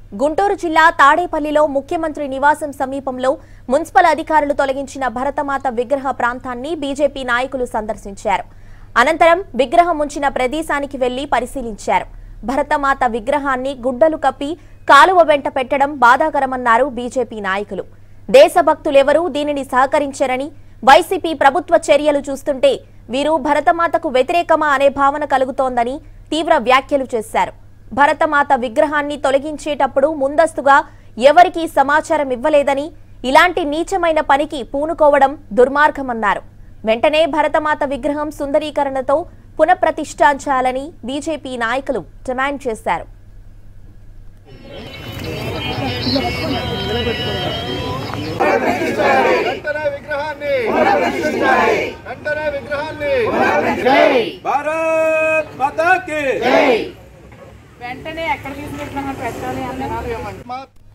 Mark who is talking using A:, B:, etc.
A: గుంటూరు జిల్లా తాడేపల్లిలో ముఖ్యమంత్రి నివాసం సమీపంలో మున్సిపల్ అధికారులు తొలగించిన భరతమాత విగ్రహ ప్రాంతాన్ని బీజేపీ నాయకులు సందర్శించారు అనంతరం విగ్రహం ఉంచిన ప్రదేశానికి వెళ్లి పరిశీలించారు భరతమాత విగ్రహాన్ని గుడ్డలు కప్పి కాలువ వెంట పెట్టడం బాధాకరమన్నారు బీజేపీ నాయకులు దేశభక్తులెవరూ దీనిని సహకరించరని వైసీపీ ప్రభుత్వ చర్యలు చూస్తుంటే వీరు భరతమాతకు వ్యతిరేకమా అనే భావన కలుగుతోందని తీవ్ర వ్యాఖ్యలు చేశారు భరతమాత విగ్రహాన్ని తొలగించేటప్పుడు ముందస్తుగా ఎవరికీ సమాచారం ఇవ్వలేదని ఇలాంటి నీచమైన పనికి పూనుకోవడం దుర్మార్గమన్నారు వెంటనే భరతమాత విగ్రహం సుందరీకరణతో పునఃప్రతిష్ఠించాలని బీజేపీ నాయకులు డిమాండ్ చేశారు
B: వెంటనే విగ్రహాన్ని వెంటనే విగ్రహాన్ని
C: భారత్ మాతా కి
D: వెంటనే ఎక్కడ తీసుకెళ్ళినా పెట్టాలి అన్నారు
B: మా